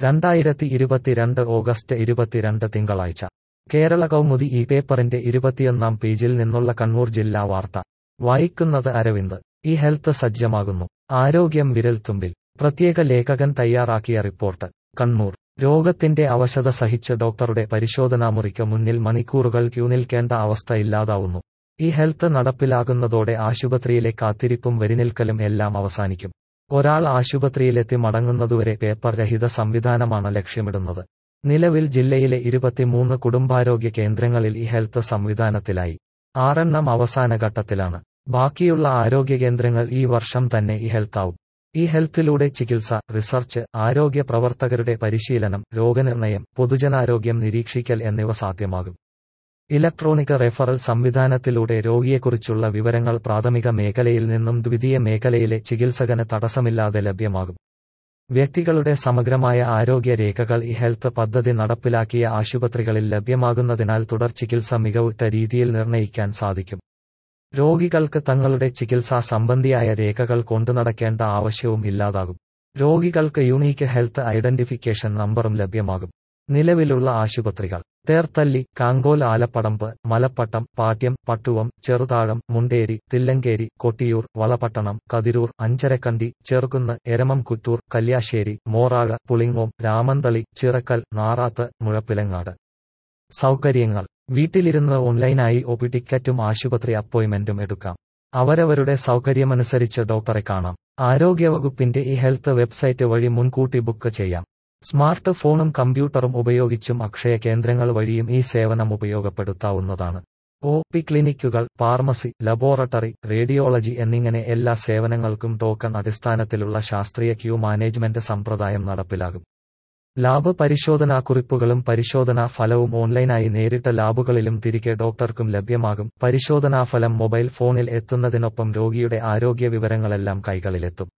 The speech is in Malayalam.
രണ്ടായിരത്തി ഇരുപത്തിരണ്ട് ഓഗസ്റ്റ് ഇരുപത്തിരണ്ട് തിങ്കളാഴ്ച കേരള കൗമുദി ഈ പേപ്പറിന്റെ ഇരുപത്തിയൊന്നാം പേജിൽ നിന്നുള്ള കണ്ണൂർ ജില്ലാ വാർത്ത വായിക്കുന്നത് അരവിന്ദ് ഈ ഹെൽത്ത് സജ്ജമാകുന്നു ആരോഗ്യം വിരൽത്തുമ്പിൽ പ്രത്യേക ലേഖകൻ തയ്യാറാക്കിയ റിപ്പോർട്ട് കണ്ണൂർ രോഗത്തിന്റെ അവശത സഹിച്ച് ഡോക്ടറുടെ പരിശോധനാമുറിക്ക് മുന്നിൽ മണിക്കൂറുകൾ ക്യൂ നിൽക്കേണ്ട അവസ്ഥ ഇല്ലാതാവുന്നു ഈ ഹെൽത്ത് നടപ്പിലാകുന്നതോടെ ആശുപത്രിയിലെ കാത്തിരിപ്പും വരിനിൽക്കലും എല്ലാം അവസാനിക്കും ഒരാൾ ആശുപത്രിയിലെത്തി മടങ്ങുന്നതുവരെ പേപ്പർ രഹിത സംവിധാനമാണ് ലക്ഷ്യമിടുന്നത് നിലവിൽ ജില്ലയിലെ ഇരുപത്തിമൂന്ന് കുടുംബാരോഗ്യ കേന്ദ്രങ്ങളിൽ ഈ ഹെൽത്ത് സംവിധാനത്തിലായി ആറെണ്ണം അവസാന ഘട്ടത്തിലാണ് ബാക്കിയുള്ള ആരോഗ്യ കേന്ദ്രങ്ങൾ ഈ വർഷം തന്നെ ഈ ഹെൽത്താവും ഈ ഹെൽത്തിലൂടെ ചികിത്സ റിസർച്ച് ആരോഗ്യ പ്രവർത്തകരുടെ പരിശീലനം രോഗനിർണയം പൊതുജനാരോഗ്യം നിരീക്ഷിക്കൽ എന്നിവ സാധ്യമാകും ഇലക്ട്രോണിക് റെഫറൽ സംവിധാനത്തിലൂടെ രോഗിയെക്കുറിച്ചുള്ള വിവരങ്ങൾ പ്രാഥമിക മേഖലയിൽ നിന്നും ദ്വിതീയ മേഖലയിലെ ചികിത്സകന് തടസ്സമില്ലാതെ ലഭ്യമാകും വ്യക്തികളുടെ സമഗ്രമായ ആരോഗ്യ രേഖകൾ ഈ ഹെൽത്ത് പദ്ധതി നടപ്പിലാക്കിയ ആശുപത്രികളിൽ ലഭ്യമാകുന്നതിനാൽ തുടർ ചികിത്സ മികവുറ്റ രീതിയിൽ നിർണ്ണയിക്കാൻ സാധിക്കും രോഗികൾക്ക് തങ്ങളുടെ ചികിത്സാ സംബന്ധിയായ രേഖകൾ കൊണ്ടുനടക്കേണ്ട ആവശ്യവും ഇല്ലാതാകും രോഗികൾക്ക് യൂണീക്ക് ഹെൽത്ത് ഐഡന്റിഫിക്കേഷൻ നമ്പറും ലഭ്യമാകും നിലവിലുള്ള ആശുപത്രികൾ തേർത്തല്ലി കാങ്കോൽ ആലപ്പടമ്പ് മലപ്പട്ടം പാട്യം പട്ടുവം ചെറുതാഴം മുണ്ടേരി തില്ലങ്കേരി കൊട്ടിയൂർ വളപട്ടണം കതിരൂർ അഞ്ചരക്കണ്ടി ചെറുകുന്ന് എരമം കുറ്റൂർ കല്യാശ്ശേരി മോറാഴ പുളിങ്ങോം രാമന്തളി ചിറക്കൽ നാറാത്ത് മുഴപ്പിലങ്ങാട് സൗകര്യങ്ങൾ വീട്ടിലിരുന്ന് ഓൺലൈനായി ഒപി ടിക്കറ്റും ആശുപത്രി അപ്പോയിന്റ്മെന്റും എടുക്കാം അവരവരുടെ സൗകര്യമനുസരിച്ച് ഡോക്ടറെ കാണാം ആരോഗ്യവകുപ്പിന്റെ ഈ ഹെൽത്ത് വെബ്സൈറ്റ് വഴി മുൻകൂട്ടി ബുക്ക് ചെയ്യാം സ്മാർട്ട് ഫോണും കമ്പ്യൂട്ടറും ഉപയോഗിച്ചും അക്ഷയ കേന്ദ്രങ്ങൾ വഴിയും ഈ സേവനം ഉപയോഗപ്പെടുത്താവുന്നതാണ് ഒ പി ക്ലിനിക്കുകൾ ഫാർമസി ലബോറട്ടറി റേഡിയോളജി എന്നിങ്ങനെ എല്ലാ സേവനങ്ങൾക്കും ടോക്കൺ അടിസ്ഥാനത്തിലുള്ള ശാസ്ത്രീയ ക്യൂ മാനേജ്മെന്റ് സമ്പ്രദായം നടപ്പിലാകും ലാബ് പരിശോധനാക്കുറിപ്പുകളും പരിശോധനാ ഫലവും ഓൺലൈനായി നേരിട്ട് ലാബുകളിലും തിരികെ ഡോക്ടർക്കും ലഭ്യമാകും പരിശോധനാഫലം മൊബൈൽ ഫോണിൽ എത്തുന്നതിനൊപ്പം രോഗിയുടെ ആരോഗ്യ വിവരങ്ങളെല്ലാം കൈകളിലെത്തും